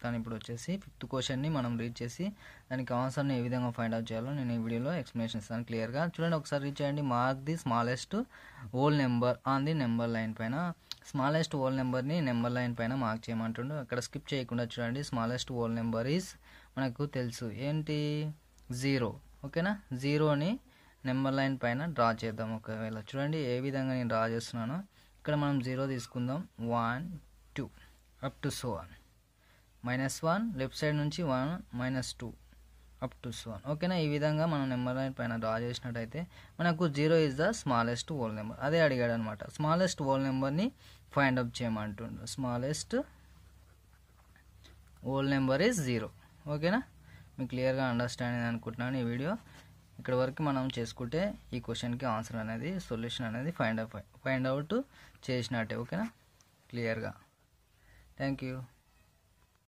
చెప్తాను ఇప్పుడు వచ్చేసి ఫిఫ్త్ క్వశ్చన్ని మనం రీడ్ చేసి దానికి ఆన్సర్ని ఏ విధంగా ఫైండ్ అవుట్ చేయాలో నేను ఈ వీడియోలో ఎక్స్ప్లెనేషన్ ఇస్తాను క్లియర్గా చూడండి ఒకసారి రీడ్ చేయండి mark the smallest whole number on the number line పైన స్మాలెస్ట్ ఓల్ నెంబర్ని నెంబర్ లైన్ పైన మార్క్ చేయమంటుండు అక్కడ స్కిప్ చేయకుండా చూడండి స్మాలెస్ట్ ఓల్ నెంబర్ ఈజ్ మనకు తెలుసు ఏంటి జీరో ఓకేనా జీరోని నెంబర్ లైన్ పైన డ్రా చేద్దాం ఒకవేళ చూడండి ఏ విధంగా నేను డ్రా చేస్తున్నానో ఇక్కడ మనం జీరో తీసుకుందాం one two up to so on minus one left side నుంచి one minus two up to so on ఓకేనా ఈ విధంగా మనం నెంబర్ లైన్ పైన డ్రా చేసినట్టయితే మనకు zero is the smallest whole number అదే అడిగాడు అనమాట స్మాలెస్ట్ హోల్ నెంబర్ని ఫైండ్ అప్ చేయమంటుండు smallest whole number is zero ఓకేనా మీకు క్లియర్గా అండర్స్టాండింగ్ అనుకుంటున్నాను ఈ వీడియో ఇక్కడ వరకు మనం చేసుకుంటే ఈ క్వశ్చన్కి ఆన్సర్ అనేది సొల్యూషన్ అనేది ఫైండ్ ఫైండ్ అవుట్ చేసినట్టే ఓకేనా క్లియర్గా థ్యాంక్ యూ